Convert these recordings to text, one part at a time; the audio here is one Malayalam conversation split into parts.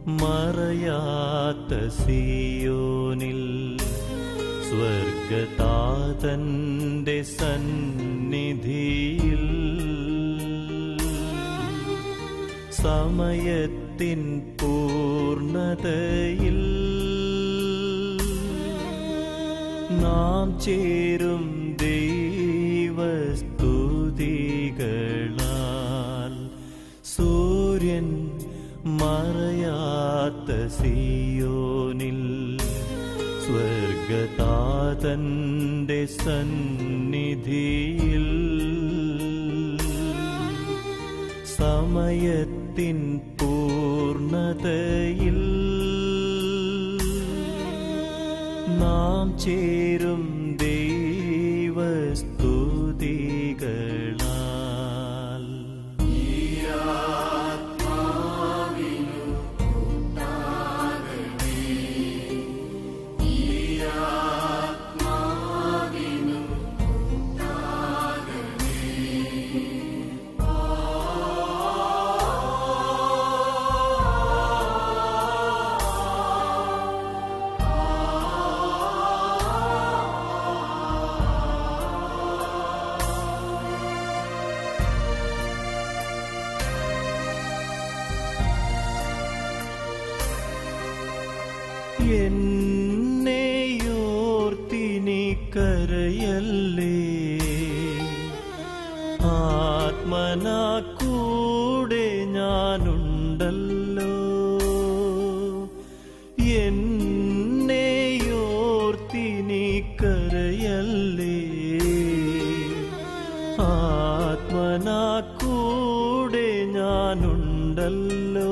മറയാത്ത സിയോനിൽ സ്വർഗതാതന്റെ സന്നിധിയിൽ സമയത്തിൻ പൂർണതയിൽ നാം ചേരും ദൈവസ്തുതികളാൽ സൂര്യൻ മറയാത്ത സിയോനിൽ സ്വർഗതാതന്റെ സന്നിധിയിൽ സമയത്തിൻ പൂർണതയിൽ നാം ചേരും ദൈവസ്തുതികളാൽ എന്നെയോർത്തിനി കരയല്ലേ ആത്മനാ കൂടെ ഞാനുണ്ടല്ലോ എന്നെയോർത്തിനി കരയല്ലേ ആത്മനാ കൂടെ ഞാനുണ്ടല്ലോ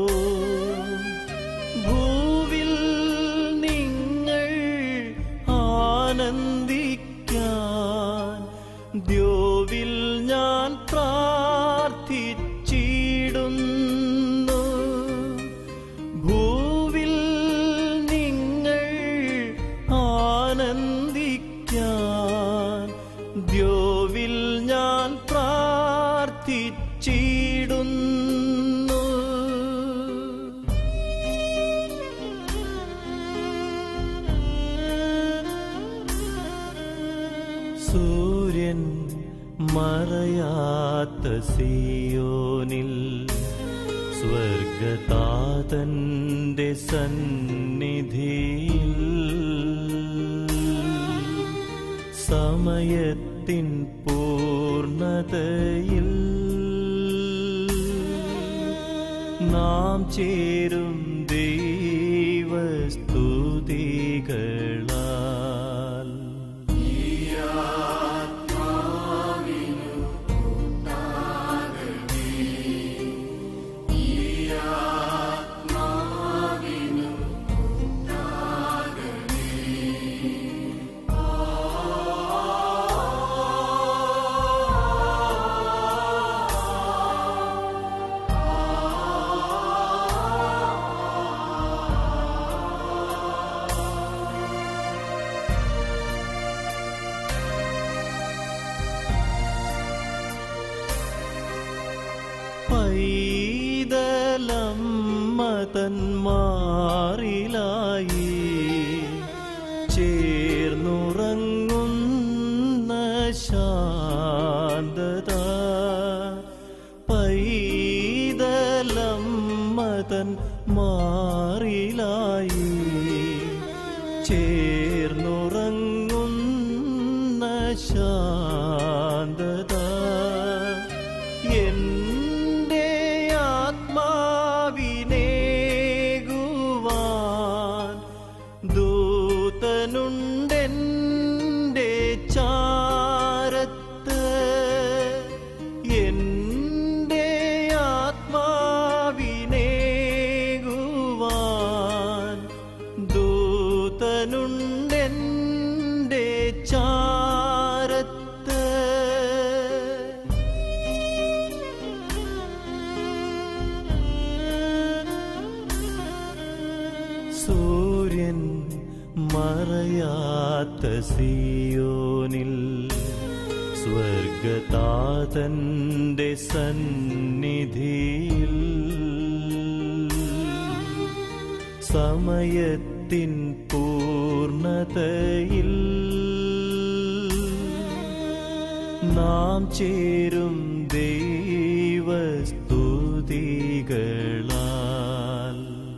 ഭൂവിൽ നിങ്ങൾ ആനന്ദിക്കാൻ ദ്യോവിൽ ഞാൻ പ്രാർത്ഥിച്ചിടുന്നു ഭൂവിൽ നിങ്ങൾ ആനന്ദിക്കാൻ ദ്യോവിൽ ഞാൻ പ്രാർത്ഥിച്ചിടുന്നു സൂര്യൻ മറയാത്ത സിയോനിൽ സ്വർഗതാതന്റെ സന്നിധിയിൽ സമയത്തിൻ പൂർണതയിൽ നാം ചേരും ദൈവസ്തുതികളാൽ പൈതലമ്മതന്മാറിലായി ചേർന്നുറങ്ങുന്ന ശാന്തത പൈതലമ്മതൻ മാറിലായി ചേർന്നുറങ്ങുന്ന ശാന്തത എന്റെ ആത്മാവിനേകുവാൻ ദൂതനുണ്ടെന്റെ ചാരത്ത് എന്റെ ആത്മാവിനേകുവാൻ ദൂതനുണ്ടെന്റെ ചാരത്ത് സൂര്യൻ മറയാത്ത സിയോനിൽ സ്വർഗതാതന്റെ സന്നിധിയിൽ സമയത്തിൻ പൂർണതയിൽ നാം ചേരും ദൈവസ്തുതികളാൽ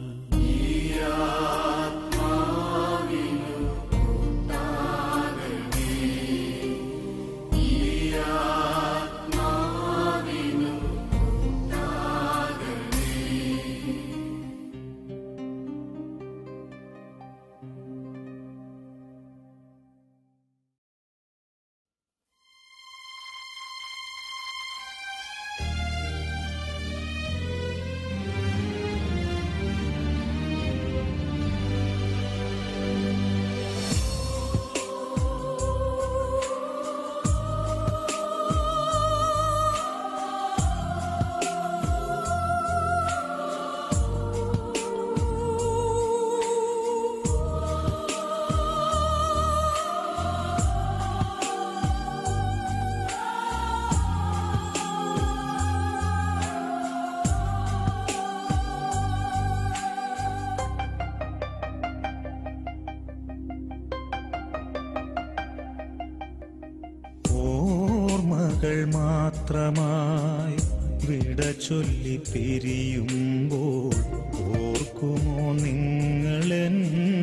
ഓർമ്മകൾ മാത്രമായി വിട ചൊല്ലി പിരിയുമ്പോൾ ഓർക്കുമോ നിങ്ങളെൻ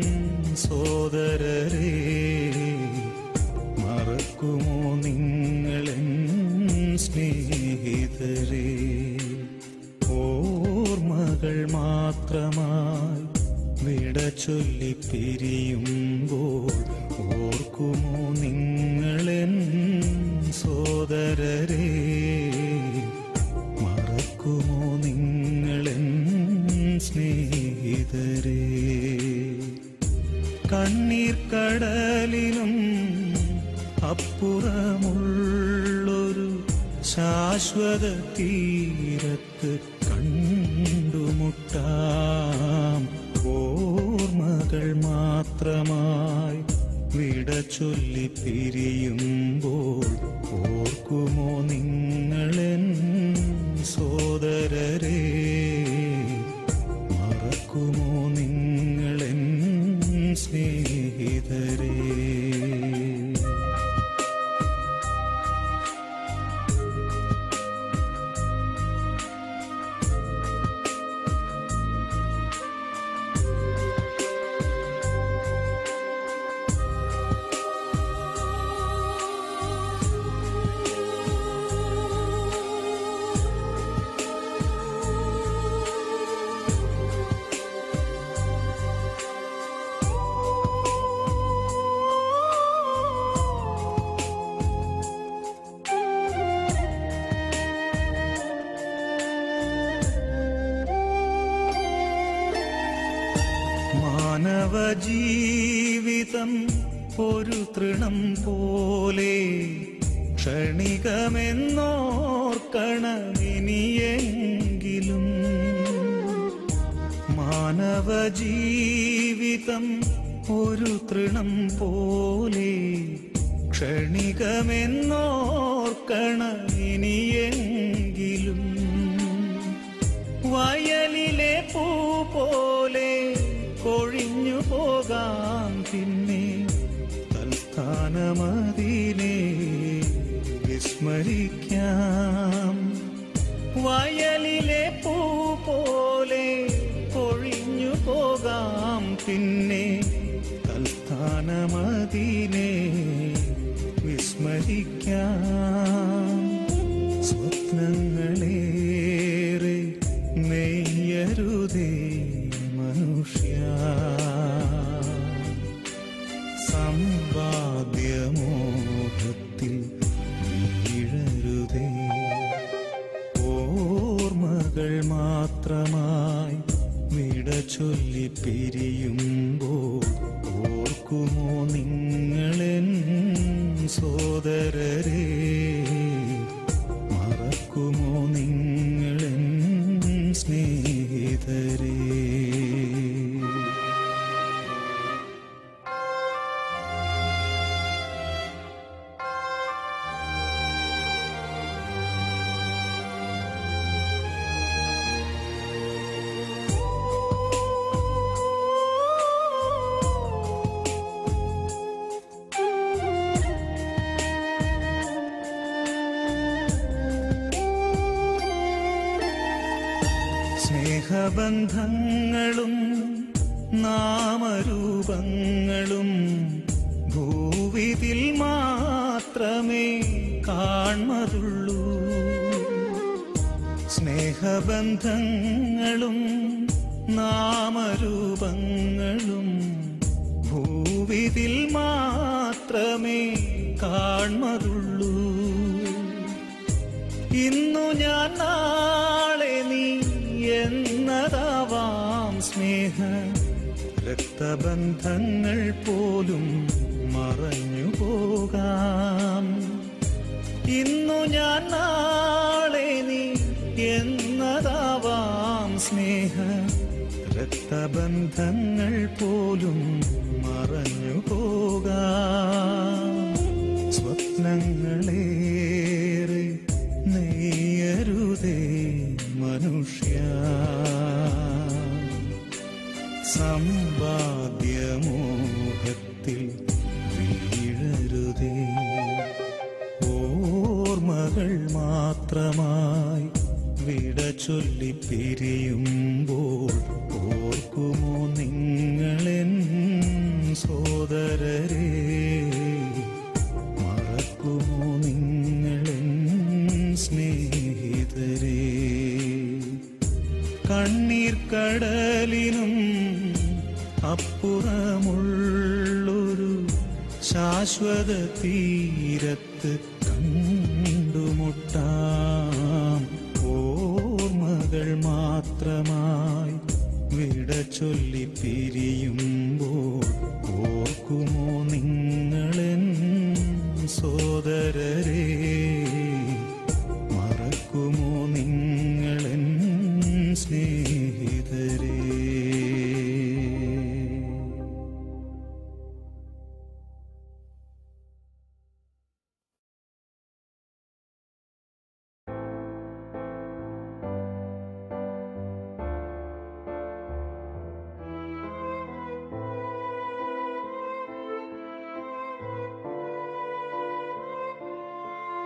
സോദരരെ മറക്കുമോ നിങ്ങളെൻ സ്നേഹിതരെ ഓർമ്മകൾ മാത്രമായി വിട ചൊല്ലി പിരിയുമ്പോൾ ഓർക്കുമോ നിങ്ങളെൻ സോദരരെ മറക്കുമോ നിങ്ങളെൻ സ്നേഹിതരെ കണ്ണീർ കടലിനും അപ്പുറമുള്ളൊരു ശാശ്വത തീരത്ത് കണ്ടുമുട്ടാം ഓർമ്മകൾ മാത്രമായി വിട ചൊല്ലി പിരിയുമ്പോൾ ഓർക്കുമോ നിങ്ങളെൻ സോദരരെ മറക്കുമോ നിങ്ങളെൻ സ്നേഹിതരെ മാനവ ജീവിതം ഒരു തൃണം പോലെ ക്ഷണികമെന്നോർക്കണമിനിയെങ്കിലും മാനവ ജീവിതം ഒരു തൃണം പോലെ ക്ഷണികമെന്നോർക്കണമിനിയെങ്കിലും വയലിലെ പൂ പോലെ കൊഴിഞ്ഞു പോകാം പിന്നെ തൽസ്ഥാനമതിനെ വിസ്മരിക്കാം വയലിലെ പൂ പോലെ കൊഴിഞ്ഞു പോകാം പിന്നെ തൽസ്ഥാനമതിനെ വിസ്മരിക്കാം സ്വപ്നങ്ങളേറെ നെയ്യരുതേ മനുഷ്യ സമ്പാദ്യമോഹത്തിൽ വീഴരുതേ ഓർമ്മകൾ മാത്രമായി വിട ചൊല്ലി പിരിയുമ്പോൾ ഓർക്കുമോ നിങ്ങളെൻ സോദരരെ മറക്കുമോ നിങ്ങളെൻ സ്നേഹിതരേ സ്നേഹബന്ധങ്ങളും നാമരൂപങ്ങളും ഭൂവിതിൽ മാത്രമേ കാൺമതുള്ളൂ സ്നേഹബന്ധങ്ങളും നാമരൂപങ്ങളും ഭൂവിതിൽ മാത്രമേ കാൺമതുള്ളൂ ഇന്നു ഞാൻ നാളെ നീ എന്നതാവാം സ്നേഹ രക്തബന്ധങ്ങൾ പോലും മറഞ്ഞു പോകാം ഇന്നു ഞാൻ നാളെ നീ എന്നതാവാം സ്നേഹ രക്തബന്ധങ്ങൾ പോലും മറഞ്ഞു പോകാം സ്വപ്നങ്ങളേറെ നെയ്യരുതേ മനുഷ്യ സമ്പാദ്യമോഹത്തിൽ വീഴരുതേ ഓർമ്മകൾ മാത്രമായി വിട ചൊല്ലി പിരിയുമ്പോൾ ഓർക്കുമോ നിങ്ങളെൻ സോദരരെ മറക്കുമോ നിങ്ങളെൻ സ്നേഹിതരെ കണ്ണീർ കടലിനും അപ്പുറമുള്ളൊരു ശാശ്വത തീരത്ത് കണ്ടുമുട്ടാം ഓർമ്മകൾ മാത്രമായി വിട ചൊല്ലി പിരിയുമ്പോൾ ഓർക്കുമോ നിങ്ങളെൻ സോദരരെ മറക്കുമോ നിങ്ങളെൻ സ്നേഹിതരേ ും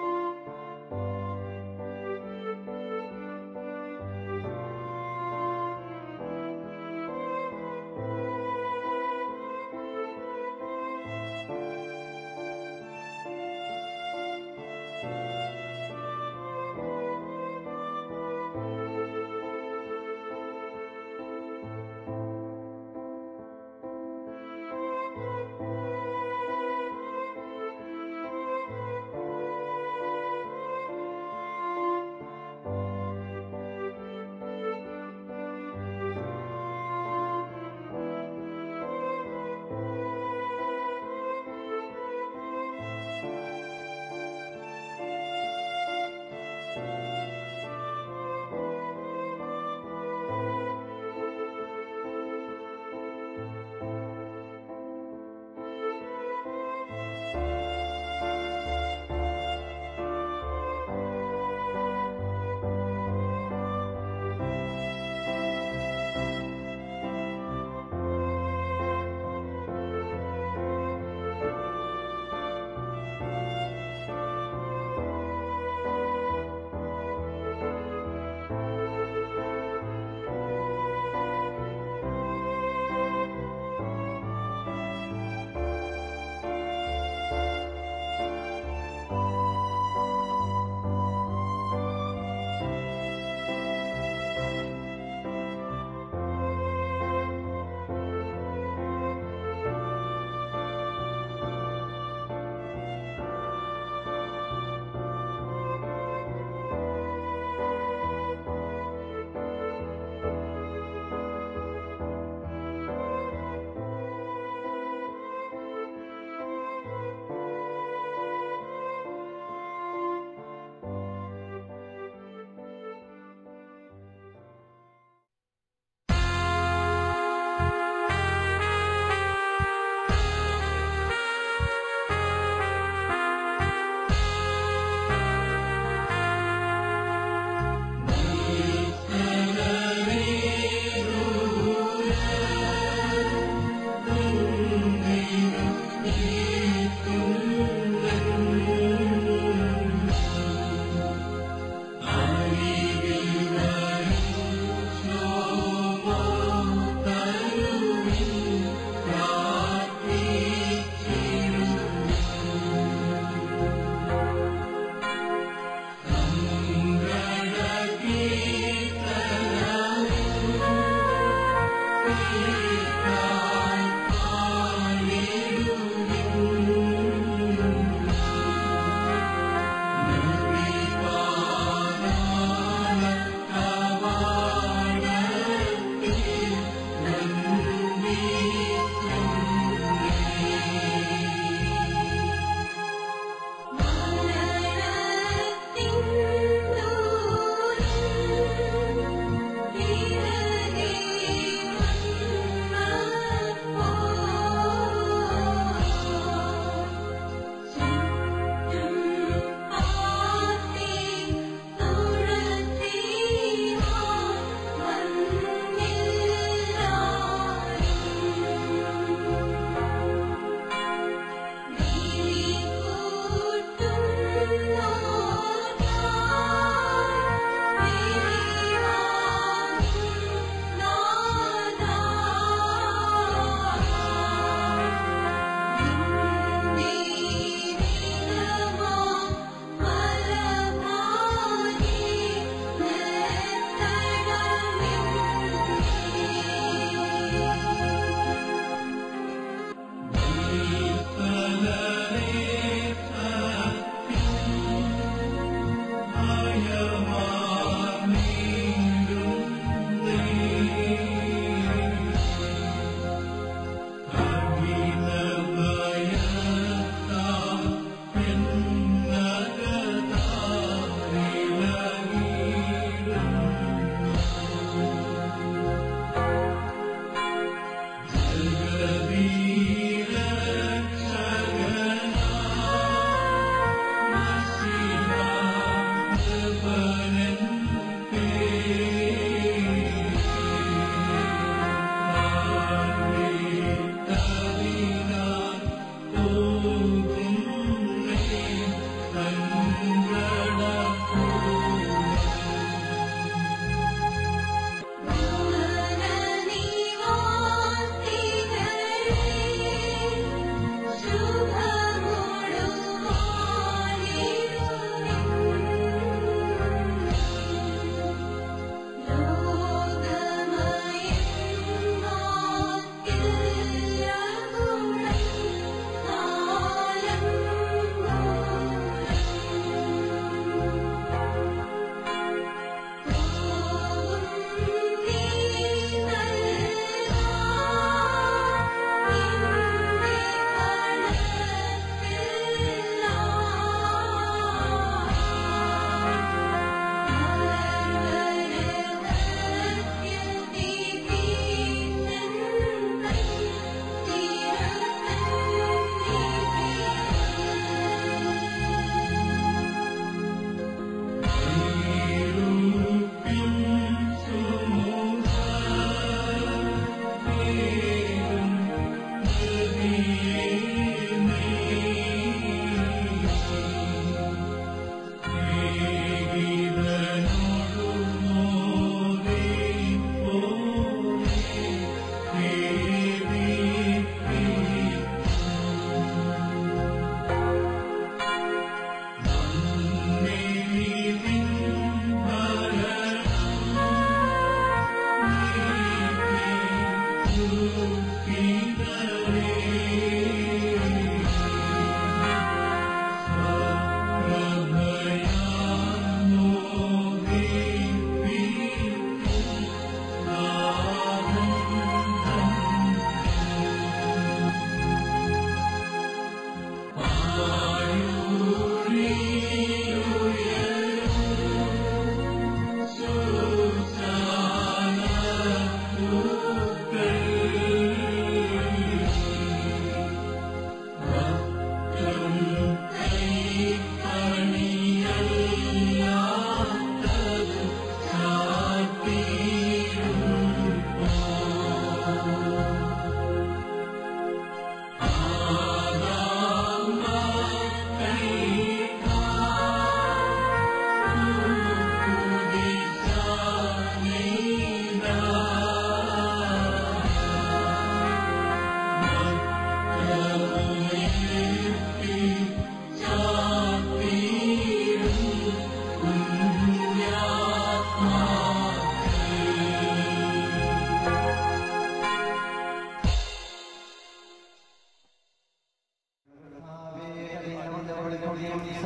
ും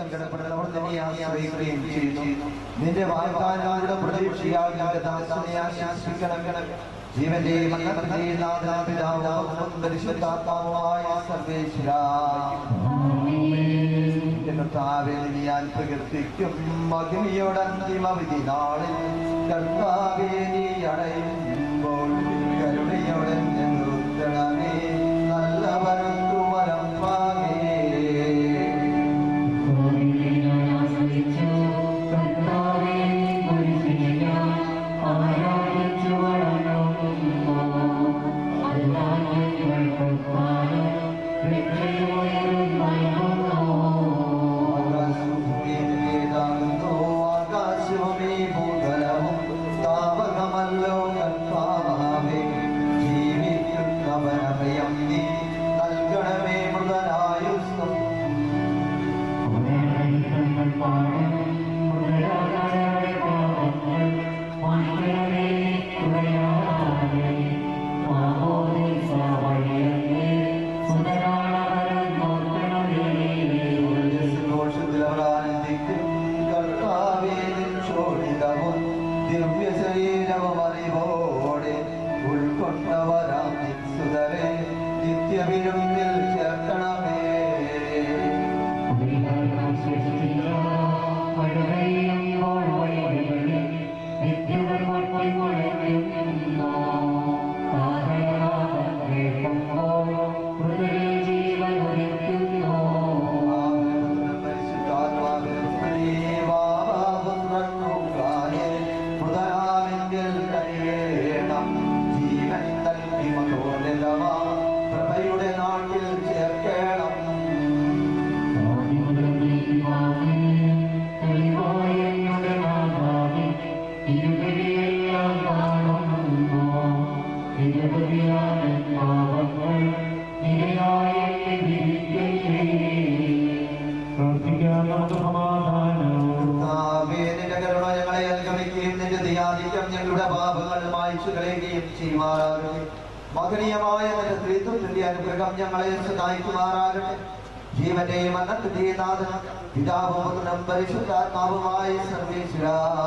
സങ്കടപ്പെടുന്നവർ നിന്നെ ആശ്രയിക്കുകയും ചെയ്യുന്നു നിന്റെ വാഗ്ദാനങ്ങളുടെ പ്രതീക്ഷയാൽ നിന്റെ ദാസനെ ആശംസിക്കണം ജീവന്റെ മരണത്തിന്റെയും നാഥനായ പിതാവും പരിശുദ്ധാത്മാവുമായ സർവേശ്വര എന്റെ കർത്താവെ നിന്നെ ഞാൻ പ്രകീർത്തിക്കും മഹിമയുടെ അന്തിമ വിധി നാളിൽ കർത്താവെ നീ അടയുമ്പോൾ കരുണയോടെ നിർത്തണമേ നല്ലവരത്തു വരം വാങ്ങേ ആകാശഭൂമിയിലേതാകുന്നു ആകാശവുമീ ഭൂതലവും താപകമല്ലോ കർത്താവേ ജീവിക്കുന്നവനഭയം നീ നൽകണമേ മൃതനായുസ്സം സന്തോഷത്തിൽ അവർ ആനന്ദിക്കും കർത്താവേ നിൻ ശോണിതവും ദിവ്യ ശരീരവും അറിവോടെ ഉൾക്കൊണ്ടവരാം നിസ്സുതരെ നിത്യവിരുന്നിൽ ചേർക്കണമേ നാട്ടിൽ ചേർക്കണം കർത്താവേ, നിന്റെ കരുണ ഞങ്ങളെ അനുഗമിക്കുകയും നിന്റെ ദയാധിക്യം ഞങ്ങളുടെ പാപങ്ങൾ മായ്ച്ചു കളയുകയും ചെയ്യുമാറാകട്ടെ മകനീയമായ നിന്റെ സ്ത്രീത്വത്തിന്റെ അനുഗ്രഹം ഞങ്ങളെ സഹായിക്കുമാറാകട്ടെ ജീവന്റെയും അന്നത്തിന്റെയും നാഥൻ പിതാവും പുത്രനും പരിശുദ്ധാത്മാവുമായ സർവേശ്വര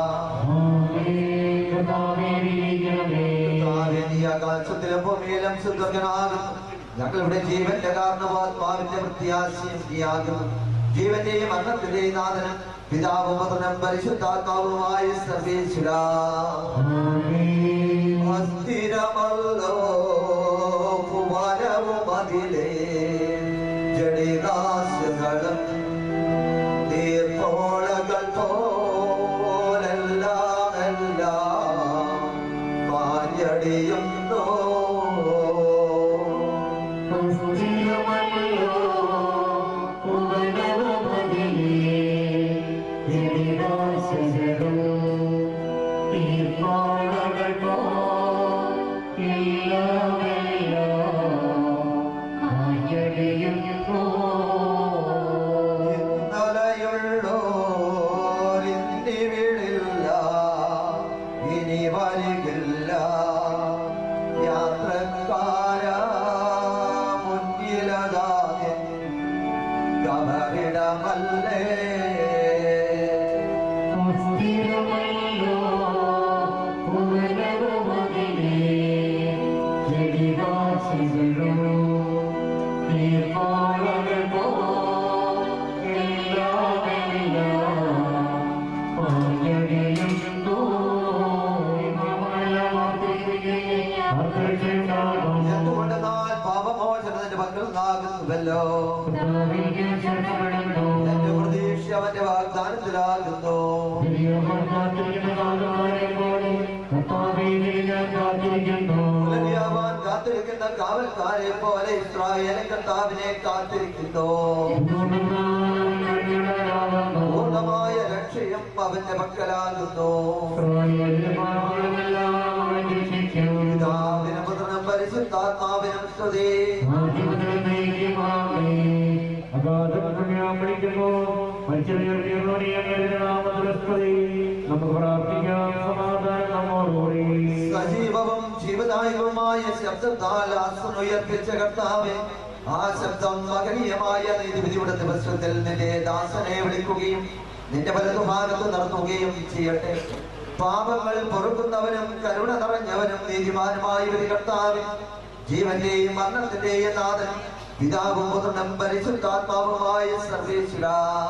കർത്താവേ, നീ ആകാശത്തിലും ഭൂമിയിലും സുന്ദരനാകുന്നു ഞങ്ങളുടെ ജീവന്റെ കാരണവാത്മാവിന്റെ പ്രത്യാശയും നീയാകുന്നു ജീവന്റെയും മരണത്തിന്റെയും നാഥനും പിതാവും പുത്രനും പരിശുദ്ധാത്മാവുമായ സർവേശ്വര അസ്ഥിരമല്ലോ ഭുവനവും അതിലേ ജടിദാസുകളും നീർപ്പോളകൾ പോലെല്ലാം എല്ലാം പാഞ്ഞടിയുന്നു ഇന്നലെയുള്ളോരിന്നിവിടില്ല ഇനി വരികില്ല യാത്രക്കാര മുന്നിലതാകെ കബറിടമല്ലേ എന്തുകൊണ്ടെന്നാൽ പാപമോചനത്തിന്റെ പക്കൽ നിന്നാകുന്നുവല്ലോ എന്റെ പ്രതീക്ഷ അവന്റെ വാഗ്ദാനത്തിലാകുന്നു പുലരിയാവാൻ കാത്തിരിക്കുന്ന കാവൽക്കാരെ പോലെ ഇസ്രായേലിൻ കർത്താവിനെ കാത്തിരിക്കുന്നു പൂർണ്ണമായ രക്ഷയും അവന്റെ പക്കലാകുന്നു പിതാവിനും പുത്രനും പരിശുദ്ധാത്മാവിനും സ്തുതി നമുക്ക് പ്രാർത്ഥിക്കാം സമാധാനം നമ്മോടുകൂടി സജീവവും ജീവദായകവുമായ ശബ്ദത്താൽ ആസനുയർപ്പിച്ച കർത്താവെ ആ ശബ്ദം മകനീയമായ നീതിവിധിയുടെ ദിവസത്തിൽ നിന്റെ ദാസനെ വിളിക്കുകയും നിന്റെ വലതുഭാഗത്ത് നടത്തുകയും ചെയ്യട്ടെ പാപങ്ങൾ പൊറുക്കുന്നവനും കരുണ നിറഞ്ഞവനും നീതിമാനുമായ ഒരു കർത്താവിൻ ജീവന്റെയും മരണത്തിന്റെയും നാഥൻ പിതാവും പുത്രനും പരിശുദ്ധാത്മാവുമായ സർവേശ്വര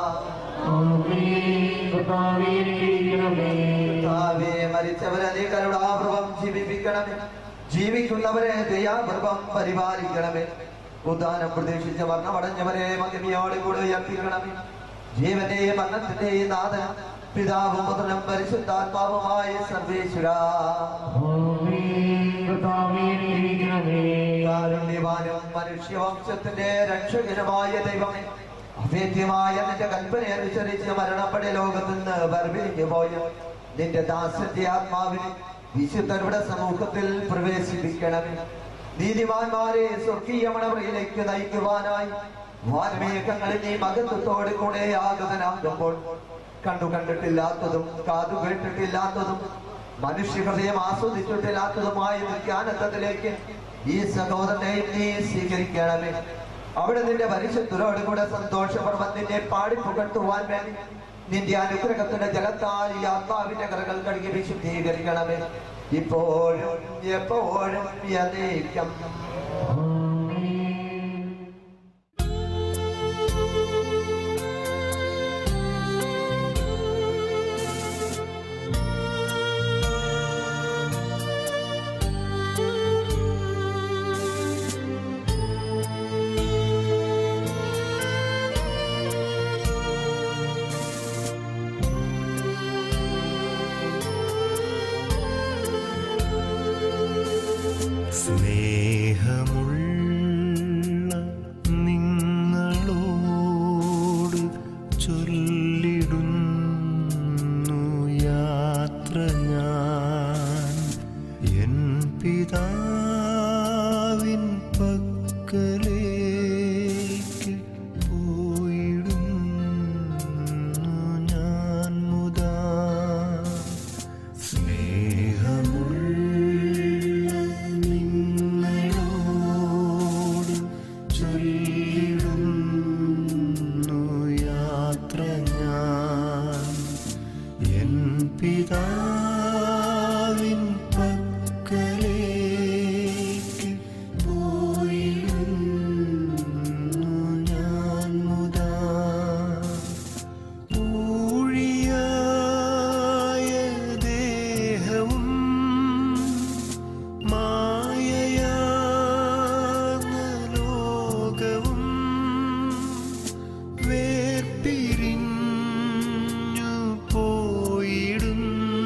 കർത്താവേ, മരിച്ചവരെ നീ കരുണാപൂർവം ജീവിപ്പിക്കണമേ ജീവിക്കുന്നവരെ ദയാപൂർവം പരിപാലിക്കണമേ ഉദാനം പ്രതീക്ഷിച്ച മരണമടഞ്ഞവരെ മഹിമയോട് കൂടെ ഉയർപ്പിക്കണമേ ജീവന്റെയും മരണത്തിന്റെയും നാഥൻ പിതാവും പുത്രനും പരിശുദ്ധാത്മാവുമായ സർവേശ്വര കാരുണ്യവാനും മനുഷ്യവംശത്തിന്റെ രക്ഷകനുമായ ദൈവമേ അഭേദ്യമായ നിന്റെ കൽപ്പന അനുസരിച്ച് മരണപ്പെടെ ലോകത്ത് നിന്ന് വേർപിരിഞ്ഞു പോയ നിന്റെ ദാസന്റെ ആത്മാവിനെ വിശുദ്ധരുടെ സമൂഹത്തിൽ പ്രവേശിപ്പിക്കണമേ നീതിമാന്മാരെ സ്വർഗീയ മണവറയിലേക്ക് നയിക്കുവാനായി വാനമേഘങ്ങളിൽ നീ മകത്വത്തോട് കൂടെ ആഗതനാകുമ്പോൾ കണ്ടു കണ്ടിട്ടില്ലാത്തതും കാതു കേട്ടിട്ടില്ലാത്തതും മനുഷ്യ ഹൃദയം ആസ്വദിച്ചിട്ടില്ലാത്തതുമായ നിത്യാനന്ദത്തിലേക്ക് ഈ സഹോദരനെയും നീ സ്വീകരിക്കണമേ അവിടെ നിന്റെ പരിശുദ്ധരോട് കൂടെ സന്തോഷപർവം നിന്നെ പാടി പുകട്ടുവാൻ വേണ്ടി നിന്റെ അനുഗ്രഹത്തിന്റെ ജലത്താൽ ഈ ആത്മാവിന്റെ കറകൾ കഴുകി വിശുദ്ധീകരിക്കണമേ ഇപ്പോഴും എപ്പോഴും എന്നേക്കും സ്നേഹമുള്ള നിങ്ങളോട് ചൊല്ലിടുന്നു യാത്ര ഞാൻ എൻ പിതാവിൻ പക്കലേക്ക് പോയിടുന്നു ഞാൻ മുതാ സ്നേഹമുള്ള നിങ്ങളോട് ചൊല്ലിടുന്നു യാത്ര ഞാൻ എൻ പിതാവിൻ പക്കലേക്ക് പോയിടുന്നു ഞാൻ മുതാ ഊഴിയായ ദേഹവും മായയാർന്ന ലോകവും വേർപിരിഞ്ഞു പോയിടും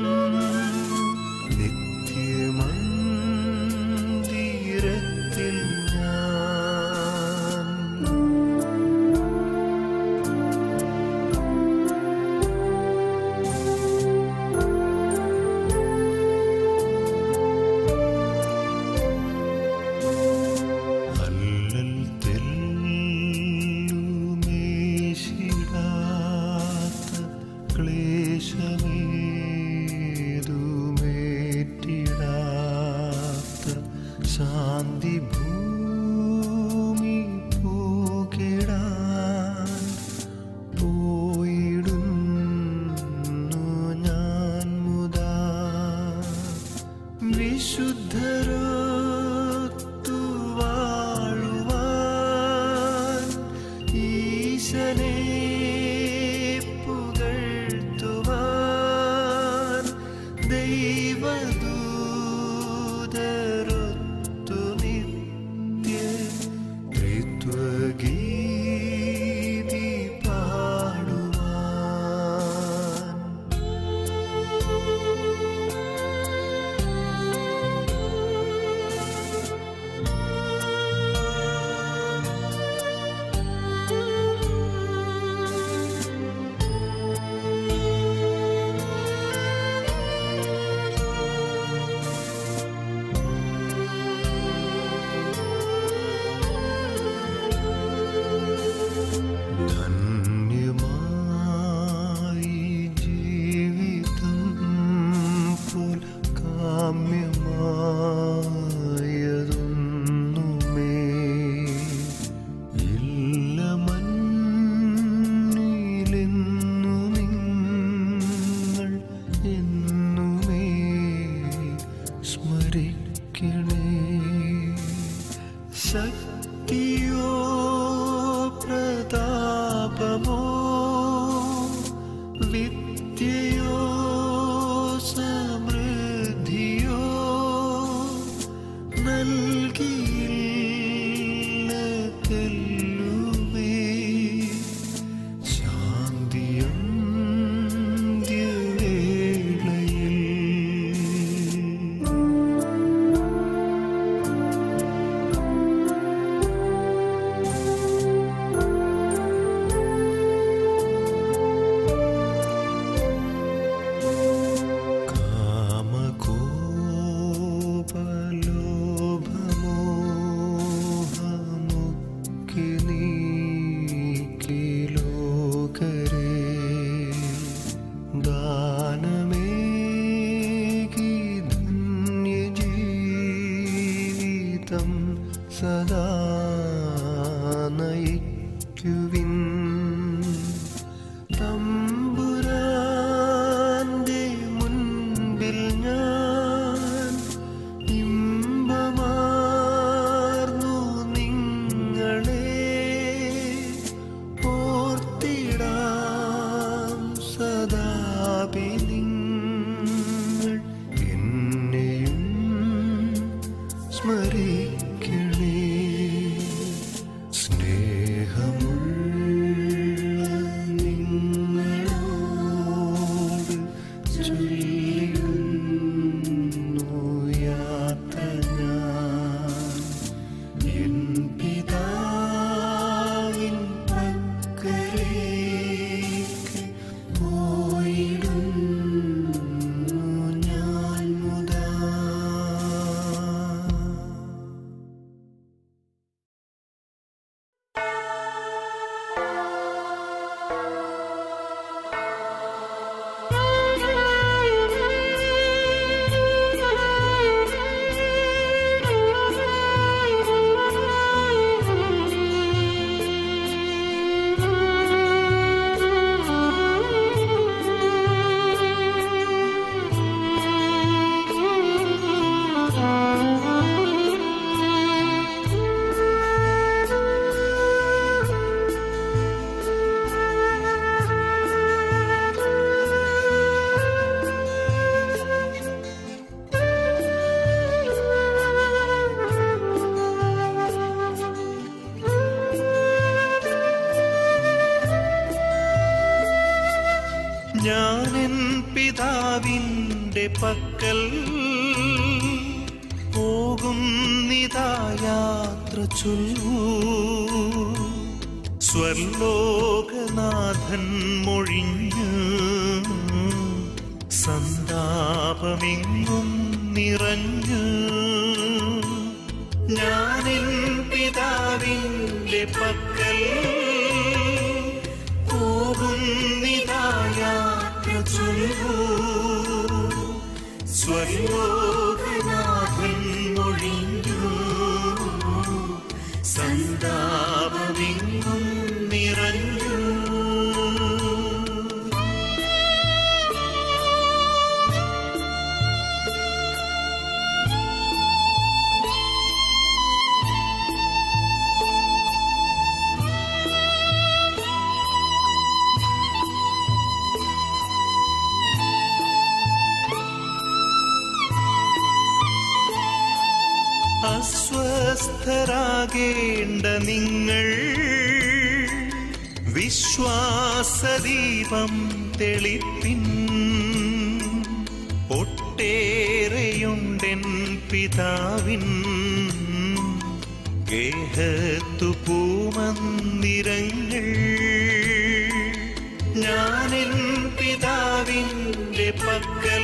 നിത്യമന്ദിരത്തിൽ ഞാൻ അല്ലൽ തെല്ലുമേശിടാത്ത ക്ലേശമേതുമേറ്റിടാത്ത ശാന്തി ഭൂമി പൂകിടാൻ പോയിടുന്നു ഞാൻ മുതാ വിശുദ്ധരൊത്തു വാഴുവാൻ ഈശനെ പുകഴ്ത്തുവാൻ ദൈവദൂതരൊത്തു നിത്യം ശക്തിയോ പ്രതാപമോ വിദ്യയോ സമൃദ്ധിയോ നൽകിയില്ല തെല്ലുമേ ശാന്തിയും വേളയിൽ കാമകോപലോഭമോഹമൊക്കെ നീക്കിലോകരെ ദാനമേകി ധന്യജീവിതം സദാ നയിക്കുവിൻ തമ്പുരാന്റെ മുൻപിൽ ഞാൻ ഇമ്പമാർന്നു നിങ്ങളെ ഓർത്തിടാം സദാപി നിങ്ങൾ എന്നെയും സ്മരിക്കണേ സ്നേഹമുള്ള നിങ്ങളോട് ചൊല്ലിടുന്നു യാത്ര ഞാൻ എൻ പിതാവിൻ പക്കലേക്ക് പോയിടുന്നു ഞാൻ മുതാ ഞാനെൻ പിതാവിൻ്റെ പക്കൽ പോകുന്നിതാ യാത്ര ചൊല്ലൂ സ്വർലോകനാഥൻ മൊഴിഞ്ഞ് സന്താപമെങ്ങും നിറഞ്ഞ് ഞാനെൻ പിതാവിൻ്റെ പക്കൽ പോകുന്നിതായാത്ര ചൊല്ലൂ സ്വർലോകനാഥൻ മൊഴിഞ്ഞു സന്താപമെങ്ങും നിറഞ്ഞു അസ്വസ്ഥരാകേണ്ട നിങ്ങൾ വിശ്വാസദീപം തെളിപ്പിൻ ഒട്ടേറെയുണ്ടെൻ പിതാവിൻ ഗേഹത്തു പൂമന്ദിരങ്ങൾ ഞാനെൻ പിതാവിൻ്റെ പക്കൽ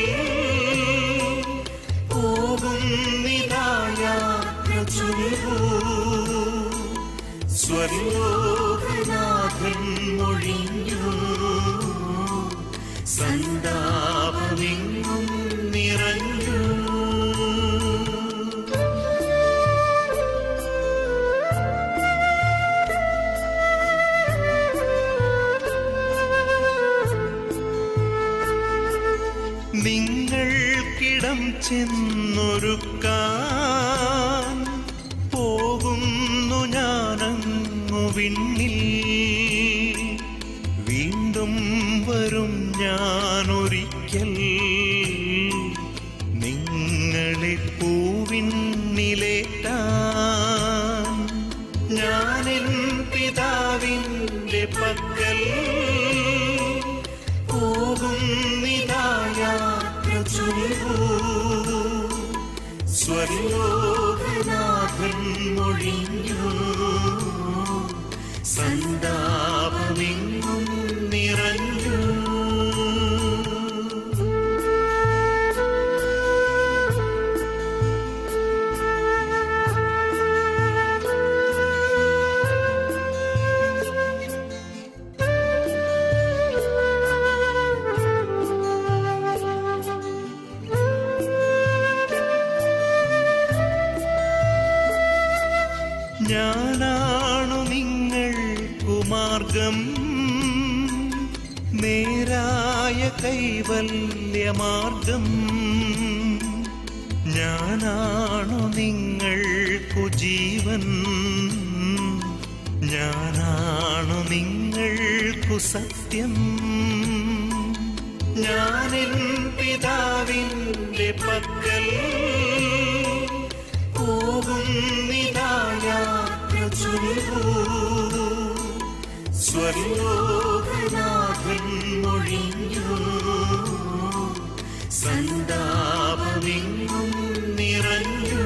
പോകുന്നിതായാത്ര ചൊല്ലൂ സ്വർലോകനാഥൻ മൊഴിഞ്ഞു സന്താപമെങ്ങും നിറഞ്ഞു നിങ്ങൾക്കിടം ചെന്നൊരുക്കാൻ പോകും പക്കൽ പോകുന്നിതായാത്ര ചൊല്ലൂ സ്വർലോകനാഥൻ മൊഴിഞ്ഞു സന്താപമെങ്ങും നിറഞ്ഞു ഞാനാണു നിങ്ങൾക്കു മാർഗം നേരായ കൈവല്യമാർഗം ഞാനാണു നിങ്ങൾക്കു ജീവൻ ഞാനാണു നിങ്ങൾക്കു സത്യം ഞാനെൻ പിതാവിൻ്റെ പക്കൽ പോകുന്നിതായാത്ര ചൊല്ലൂ സ്വർലോകനാഥൻ മൊഴിഞ്ഞു സന്താപമെങ്ങും നിറഞ്ഞു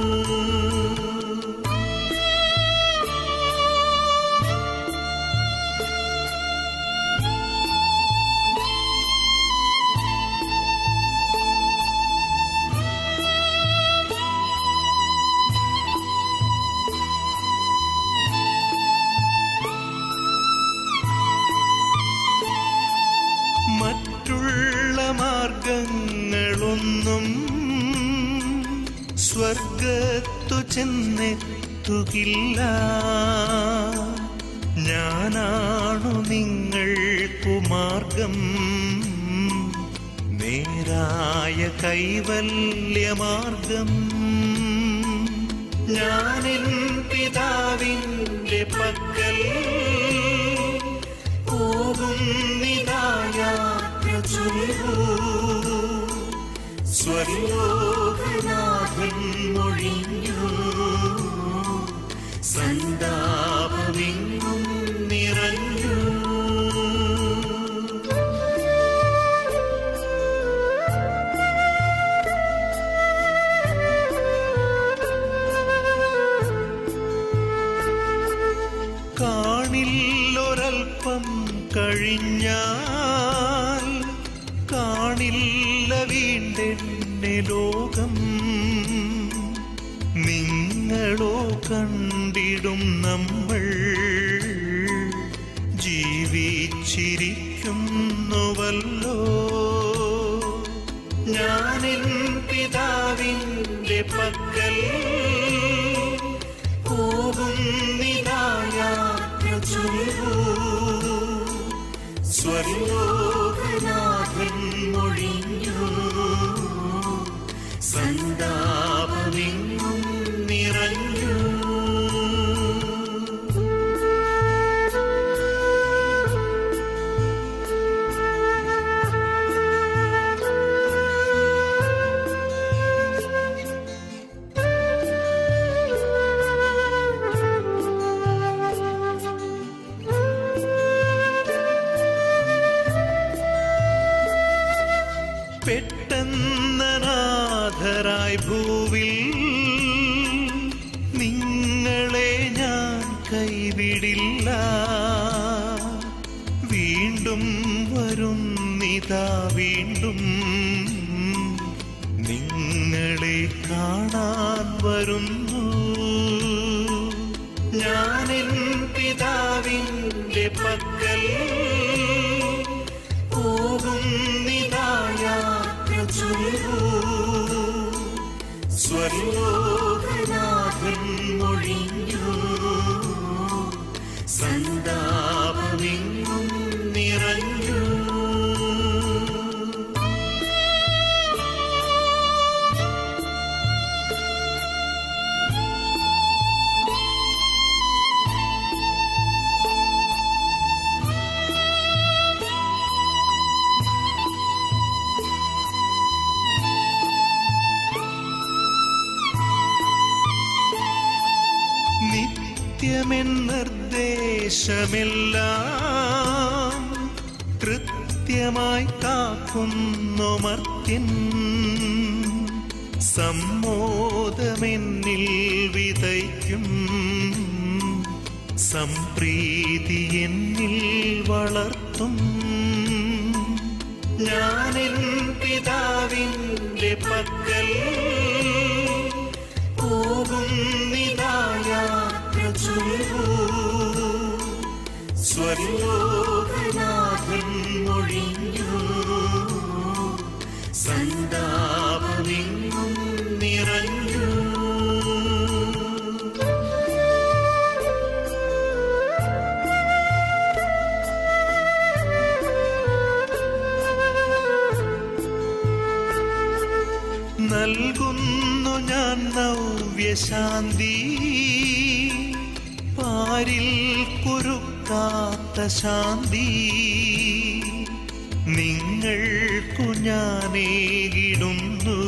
മറ്റുള്ള മാർഗങ്ങളൊന്നും സ്വർഗത്തു ചെന്നെത്തുകില്ല ഞാനാണു നിങ്ങൾക്കു മാർഗം നേരായ കൈവല്യമാർഗം ഞാനെൻ പിതാവിൻ്റെ പക്കൽ പോകുന്നിതായാത്ര ചൊല്ലൂ സ്വർലോകനാഥൻ മൊഴിഞ്ഞു സന്താപമെങ്ങും നിറഞ്ഞു കാണില്ലൊരൽപ്പം കഴിഞ്ഞാൽ കാണില്ല വീണ്ടെന്നെ ലോകം നിങ്ങളോ കണ്ടിടും നമ്മൾ ജീവിച്ചിരിക്കുന്നുവല്ലോ ഞാനെൻ പിതാവിൻ്റെ പക്കൽ പോകുന്നിതായാത്ര ചൊല്ലൂ സ്വർലോകനാഥൻ മൊഴിഞ്ഞു സന്താപമെങ്ങും നിറഞ്ഞു പെട്ടെന്നനാഥരായി ഭൂവിൽ നിങ്ങളെ ഞാൻ കൈവിടില്ല വീണ്ടും വരുന്നിതാ വീണ്ടും നിങ്ങളെ കാണാൻ വരുന്നു ഞാനെൻ പിതാവിൻ്റെ പക്കൽ പോകുന്നിതായാത്ര ചൊല്ലൂ സ്വർലോകനാഥൻ മൊഴിഞ്ഞു സന്താപമെങ്ങും നിറഞ്ഞു നിത്യമെൻ നിർദ്ദേശമെല്ലാം കൃത്യമായി കാക്കുന്നു മർത്യൻ സമ്മോദമെന്നിൽ വിതയ്ക്കും സംപ്രീതി എന്നിൽ വളർത്തും ഞാനെൻ പിതാവിൻ്റെ പക്കൽ പോകും നിതായാത്ര ചൊല്ലൂ സ്വർലോകനാഥൻ മൊഴിഞ്ഞു സന്താപമെങ്ങും നിറഞ്ഞു നൽകുന്നു ഞാൻ നവ്യശാന്തി പാരിൽ കുരുക്കാത്ത ശാന്തി നിങ്ങൾക്കു ഞാനേകിടുന്നു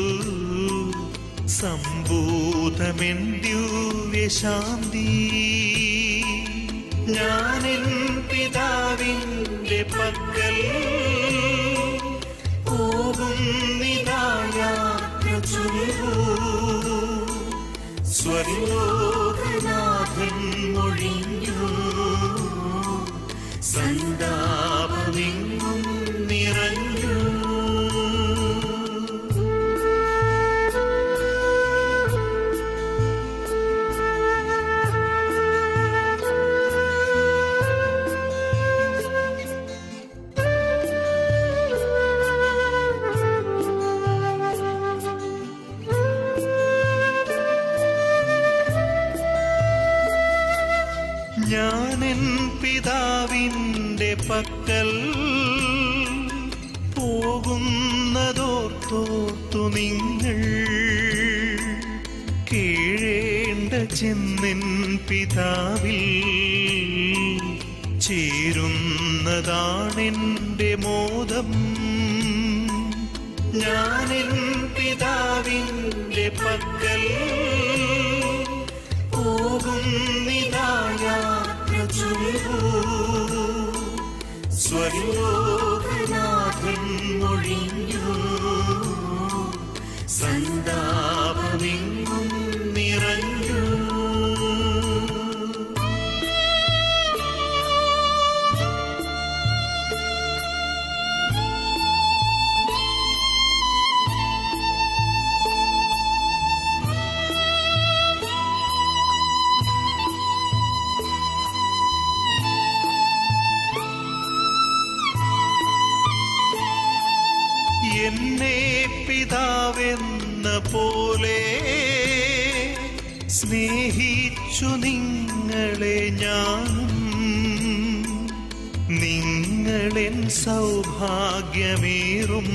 സംഭൂതമെൻ ദിവ്യശാന്തി ഞാനെൻ പിതാവിൻ്റെ പക്കൽ പോകും നിതായാത്ര ചൊല്ലൂ സ്വർലോകനാഥൻ മൊഴിഞ്ഞു സന്താപമെങ്ങും നിറഞ്ഞു ഞാനെൻ പിതാവിൻ്റെ പക്കൽ പോകുന്നതോർത്തോർത്തു നിങ്ങൾ കീഴേണ്ട ചെന്നിൻ പിതാവിൽ ചേരുന്നതാണെൻ്റെ മോദം ഞാനെൻ പിതാവിൻ്റെ പക്കൽ പോകും നിതായാത്ര ചൊല്ലൂ സ്വർലോകനാഥൻ മൊഴിഞ്ഞു സന്താപമെങ്ങും നിറഞ്ഞു എന്നെ പിതാവെന്ന പോലെ സ്നേഹിച്ചു നിങ്ങളെ ഞാനും നിങ്ങളെൻ സൗഭാഗ്യമേറും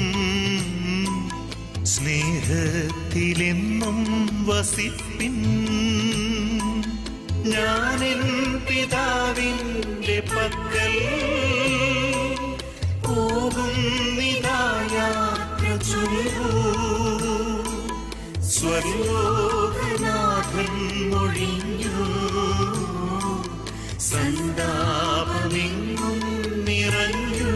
സ്നേഹത്തിലെന്നും വസിപ്പിൻ ഞാനെൻ പിതാവിൻ്റെ പക്കൽ പോകും നിതായാത്ര ചൊല്ലൂ സ്വർലോകനാഥൻ മൊഴിഞ്ഞു സന്താപമെങ്ങും നിറഞ്ഞു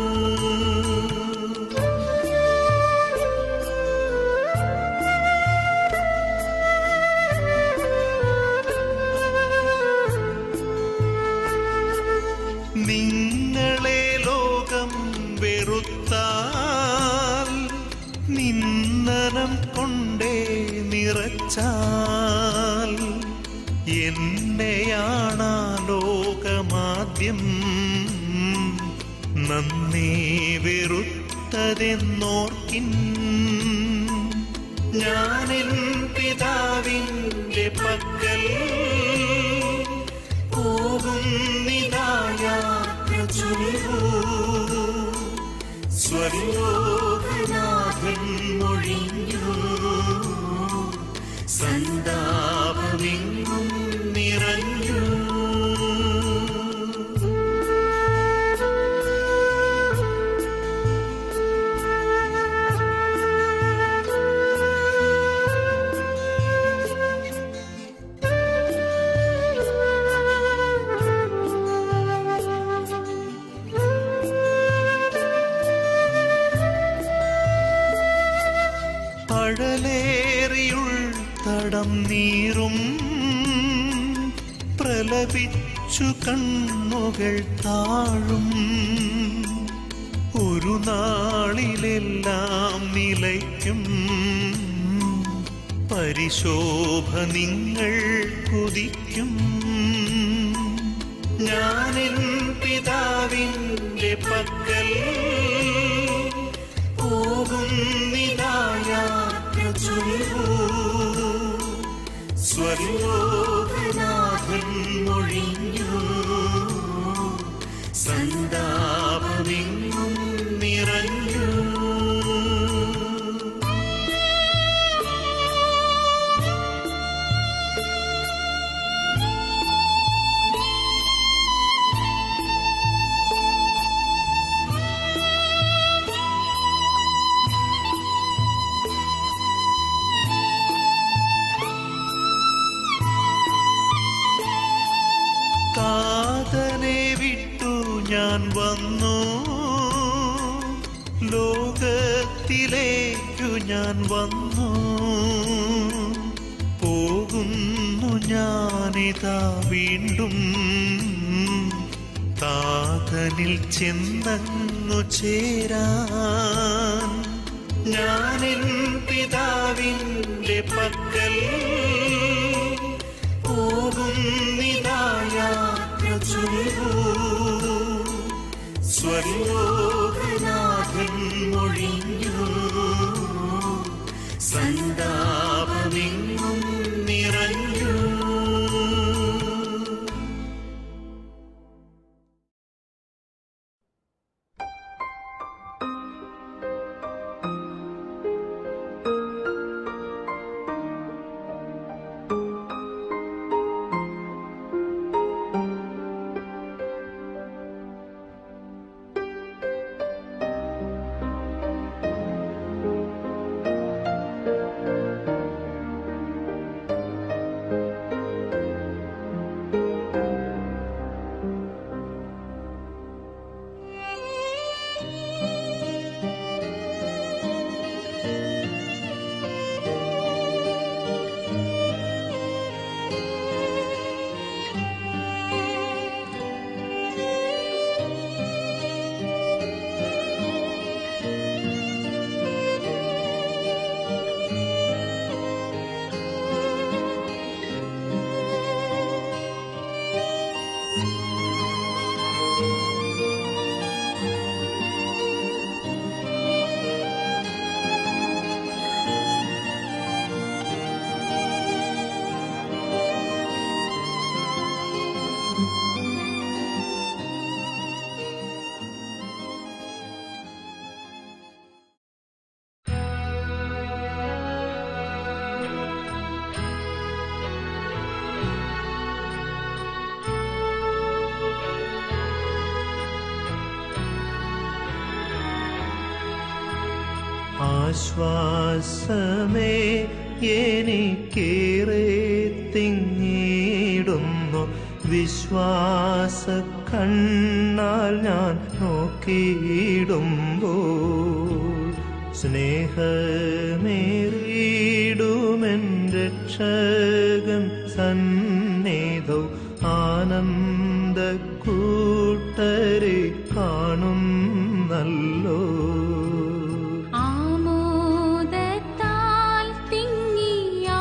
നിങ്ങളെ ലോകം വെറുത്താൽ നിന്ദനം കൊണ്ടേ നിറച്ചാൽ എന്നെയാണാ ലോകമാദ്യം നന്ദി വെറുത്തതെന്നോർക്കിൻ ഞാനെൻ പിതാവിൻ്റെ പക്കൽ പോകും നിതായാത്ര ചൊല്ലൂ സ്വർലോകനാഥൻ മൊഴിഞ്ഞു സന്താപമെങ്ങും നിറഞ്ഞു Thank കടം നീറും പ്രലപിച്ചു കണ്ണുകൾ താഴും ഒരു നാളിലെല്ലാം നിലയ്ക്കും പരിശോഭ നിങ്ങൾ കുതിക്കും ഞാനെൻ പിതാവിൻ്റെ പക്കൽ പോകുന്നിതായാത്ര ചൊല്ലൂ സ്വർലോകനാഥൻ മൊഴിഞ്ഞു സന്താപമെങ്ങും നിറഞ്ഞു താതനെ വിട്ടു ഞാൻ വന്നു ലോകത്തിലേക്കു ഞാൻ വന്നു പോകുന്നു ഞാനിതാ വീണ്ടും താതനിൽ ചെന്നങ്ങു ചേരാൻ ഞാനെൻ പിതാവിൻ്റെ പക്കൽ പോകുന്നിതായാത്ര ചൊല്ലൂ സ്വർലോകനാഥൻ മൊഴിഞ്ഞു സന്താപമെങ്ങും നിറഞ്ഞു ആശ്വാസമേ എനിക്കേറെ തിങ്ങിടുന്നു വിശ്വാസ കണ്ണാൽ ഞാൻ നോക്കിയിടുമ്പോൾ സ്നേഹമേറിയിടുമെൻ രക്ഷകൻ സന്നിധൗ ആനന്ദ കൂട്ടരെ കാണുന്നല്ലോ ആമോദത്താൽ തിങ്ങി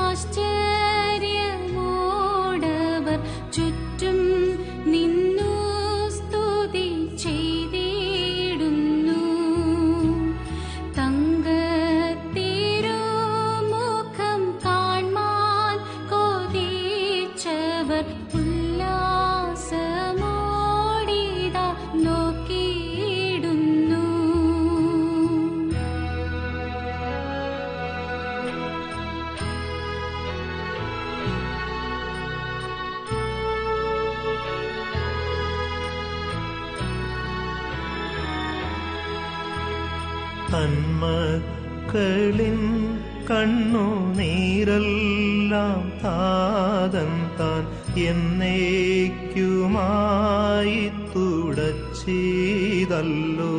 ആശ്ചര്യമോടവർ ചുറ്റും നിന്നു സ്തുതി ചെയ്തിടുന്നു തങ്കത്തിരുമുഖം കാൺമാൻ കൊതിച്ചവർ ഉല്ലാസമോടിത നോക്കിയിടുന്നു തന്മക്കളിൻ കണ്ണു നീരെല്ലാം താതൻ താൻ എന്നേക്കുമായി തുടച്ചിതല്ലോ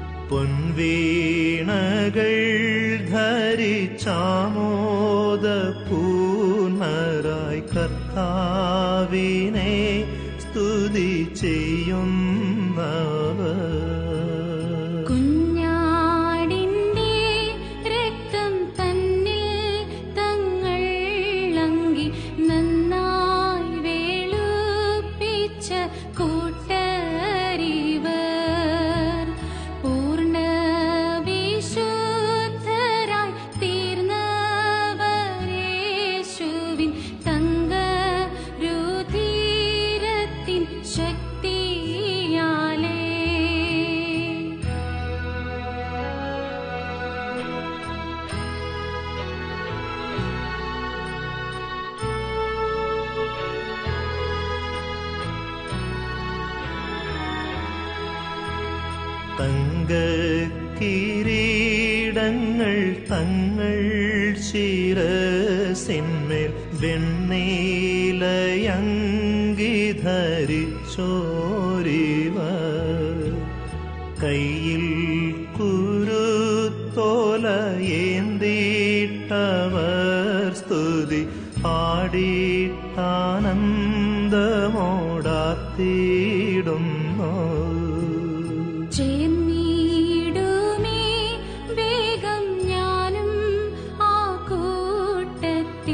പൊൻവീണകൾ ധരിച്ചാമോദ ായി കർത്താവിനെ സ്തുതി ചെയ്യുന്നവർ കുഞ്ഞാടിന്റെ രക്തം തന്നിൽ തങ്ങൾ അങ്കി നന്നായി വേളുപ്പിച്ച കൂട്ടരിവർ പൂർണ്ണ വിശുദ്ധരായി തീർന്നവരേശുവിൻ തങ്ക രുധിരത്തിൻ ശക്തിയാലേ തങ്ക കിരീടങ്ങൾ തങ്ങൾ ശിരസിന്മേൽ വെണ്ണീലയങ്കി ധരിച്ചോരിവർ കയ്യിൽ കുരുത്തോല ഏന്തീട്ടവർ സ്തുതി പാടിട്ടാനന്ദമോടാത്തിടുന്നു ചേർന്നിടുമേ വേഗം ഞാനും ആ കൂട്ടത്തിൽ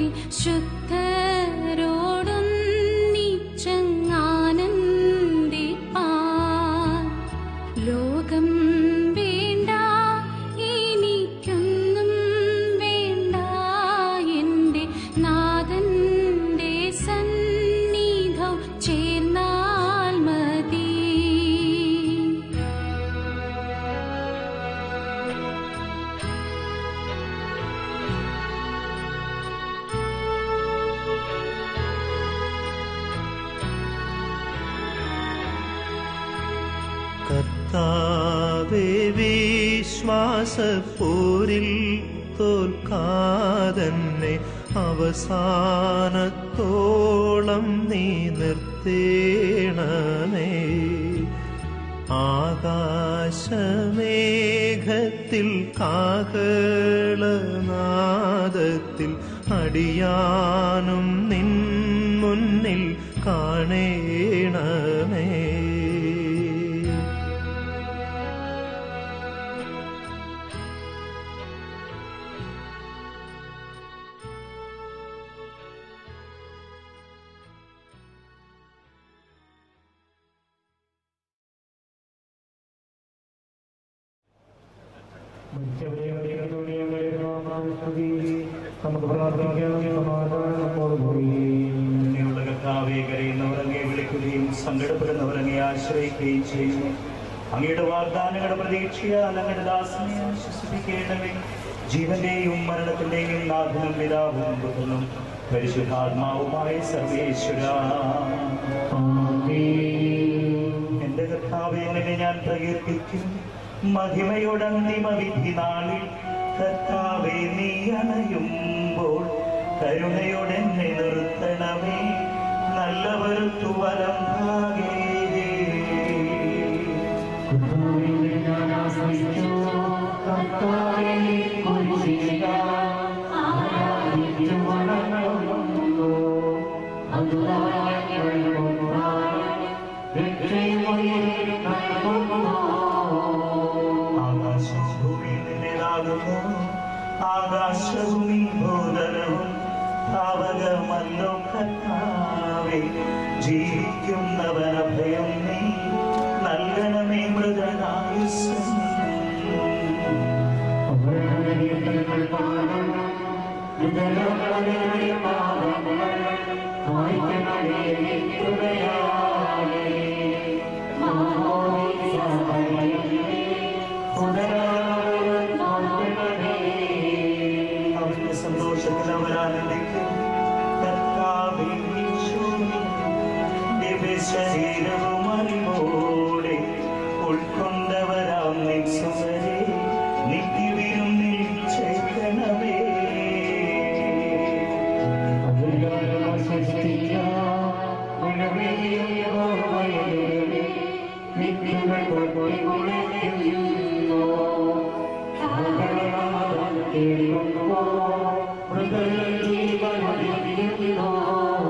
ശുദ്ധരോടൊന്നിച്ചങ്ങാനന്ദിപ്പാൻ ലോകം വേണ്ട എനിക്കൊന്നും വേണ്ട എൻ്റെ നാഥന്റെ സന്നിധം ചേർന്നാൽ മതി കർത്താവേ വിശ്വാസപ്പോരിൽ തോൽക്കാതന്നെ അവസാനത്തോളം നീ നിർത്തേണമേ ആകാശമേഘത്തിൽ കാഹളനാദത്തിൽ അടിയാനും നിൻ മുന്നിൽ കാണേണമേ നമുക്ക് പ്രാർത്ഥിക്കാം സമാധാനത്തോടുകൂടി അങ്ങനെയുള്ള കർത്താവെ കരയുന്നവർ അങ്ങേ വിളിക്കുകയും സങ്കടപ്പെടുന്നവർ അങ്ങേ ആശ്രയിക്കുകയും ചെയ്യുന്നു അങ്ങയുടെ വാഗ്ദാനങ്ങളുടെ പ്രതീക്ഷയാൽ അങ്ങയുടെ ദാസനെ ആശ്വസിപ്പിക്കേണ്ടവേ ജീവന്റെയും മരണത്തിന്റെയും നാഥനും പിതാവും പുത്രനും പരിശുദ്ധാത്മാവുമായ സർവേശ്വര എന്റെ കർത്താവെ എന്നെ ഞാൻ പ്രകീർത്തിക്കും മഹിമയുടെ അന്തിമ വിധി നാളിൽ കർത്താവെ നീ അണയുമ്പോൾ കരുണയോടെ എന്നെ നിർത്തണമേ നല്ലവരുത്തു വരം ഭാഗേ ഞാൻ ആശ്രയിച്ചു കർത്താവേ കുരിശിക ആരാധിച്ചു വണങ്ങുന്നു അതുതായി ആകാശം ഭൂമിയിൽ നിന്നേതാകുന്നു ആകാശവും ഈ ഭൂതലവും ഭാവകമല്ലോ കർത്താവേ ജീവിക്കുന്നവനഭയം നീ നൽകണമേ മൃഗനായുസ് അവന്റെ സന്തോഷത്തിൽ അവരാനന്ദിക്കും കർത്താവേ ഈശോയെ, ദിവ്യശരീരവും അറിവോടെ ഉൾക്കൊണ്ടവരാം നിക്സുവരെ നിത്യവിരുന്നിൽ ചേർക്കണമേ ോ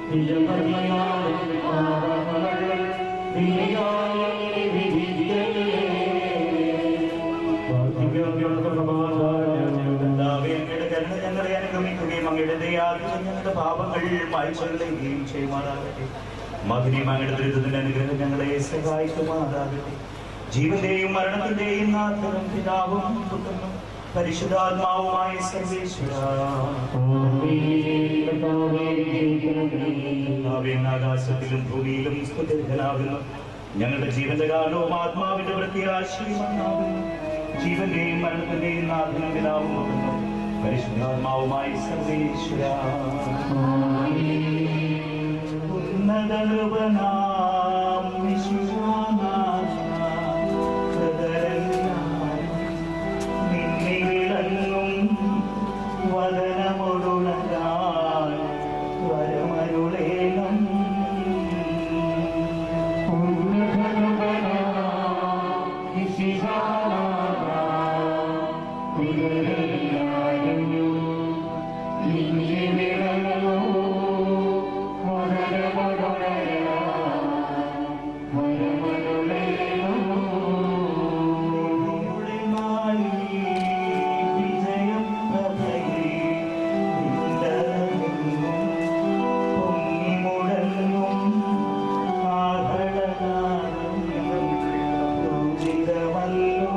കർത്താവേ, അങ്ങയുടെ കരുണ ഞങ്ങളെ അനുഗമിക്കുകയും അങ്ങയുടെ ദയാധികം ഞങ്ങളുടെ പാപങ്ങൾ മായ്ച്ചുകളയുകയും ചെയ്യുമാറാകട്ടെ മകനെയും അങ്ങയുടെ ദുരിതത്തിന്റെ അനുഗ്രഹം ഞങ്ങളെ സഹായിക്കുമാറാകട്ടെ ജീവന്റെയും മരണത്തിന്റെയും നാഥനും പിതാവും പുത്രനും പരിശുദ്ധാത്മാവുമായ സർവേശ്വര കർത്താവേ, അങ്ങ് ആകാശത്തിലും ഭൂമിയിലും സ്തുതിർഹനാകുന്നു ഞങ്ങളുടെ ജീവന്റെ കാലവും ആത്മാവിന്റെ പ്രത്യാശയുമാകുന്നു ജീവന്റെയും മരണത്തിന്റെയും നാഥനും പിതാവുമാകുന്നു പരിശുദ്ധാത്മാവുമായി സർവേശ്വര ഉന്നതനൃപനാം വിശുദ്ധനാഥ, ഹൃദയനാഥ, നിന്നെ വിളങ്ങും വദനമൊടുണരാൻ വരമരുളേണം നിന്നുടെ നാളിൽ വിജയപ്രഭയിൽ നിന്നതെങ്ങും പൊങ്ങിമുഴങ്ങും ആഹ്ലാദം പൂജിതമല്ലോ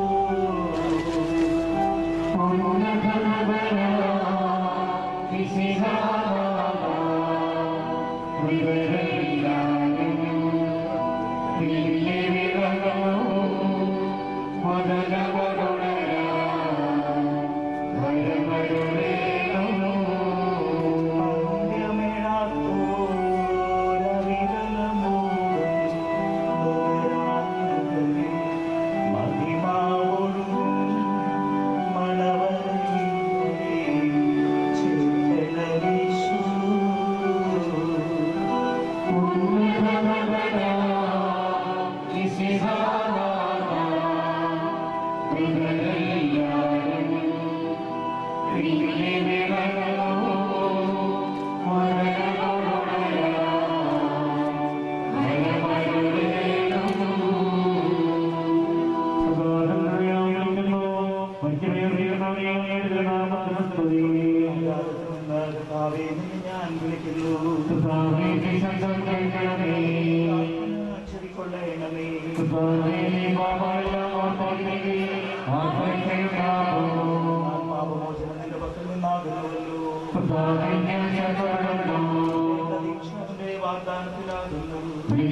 ഞാൻ വിളിക്കുന്നു ചെവിക്കൊള്ളണമേ പാപമോചനം നിന്റെ പക്കൽ നിന്നാകുന്നുവല്ലോ പ്രതീക്ഷയുടെ വാഗ്ദാനത്തിലാകുന്നു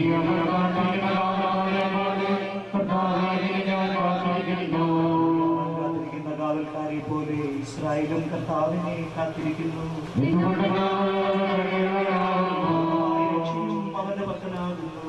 കാത്തിരിക്കുന്ന കാവൽക്കാരെ പോലെ ഇസ്രായേലും കർത്താവിനെ കാത്തിരിക്കുന്നു രക്ഷയും അവന്റെ പക്കലാകുന്നു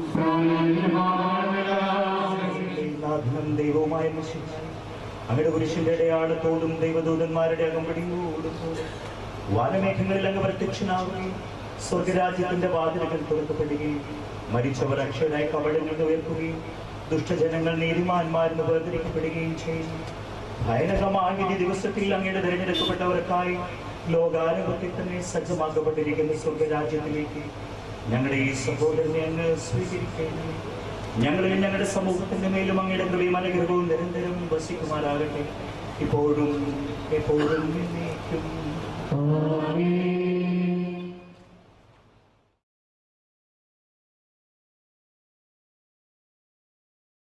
നാഥനും ദൈവവുമായ മിശിഹ, അങ്ങയുടെ കുരിശിന്റെ അടയാളത്തോടും ദൈവദൂതന്മാരുടെ അകമ്പടിയോടും കൂടെ വാനമേഘങ്ങളിൽ അങ്ങ് പ്രത്യക്ഷനാവുകയും സ്വർഗരാജ്യത്തിന്റെ വാതിലുകൾ തുറക്കപ്പെടുകയും മരിച്ചവർ അക്ഷരായി കവടങ്ങളിൽ നിന്ന് ഉയർത്തുകയും ദുഷ്ടജനങ്ങൾ നീതിമാന്മാരെന്ന് വേർതിരിക്കപ്പെടുകയും ചെയ്യുന്നു ഭയാനകമായ ഈ ദിവസത്തിൽ അങ്ങയുടെ തിരഞ്ഞെടുക്കപ്പെട്ടവർക്കായി ലോകാരംഭത്തിൽ തന്നെ സജ്ജമാക്കപ്പെട്ടിരിക്കുന്ന സ്വർഗരാജ്യത്തിലേക്ക് ഞങ്ങളുടെ ഈ സഹോദരനെ അങ്ങ് സ്വീകരിക്കുന്നു ഞങ്ങളിലും ഞങ്ങളുടെ സമൂഹത്തിന്റെ മേലും അങ്ങയുടെ കൃപയും അനുഗ്രഹവും നിരന്തരം വസിക്കുമാറാകട്ടെ ഇപ്പോഴും എപ്പോഴും എന്നേക്കും. ആമേൻ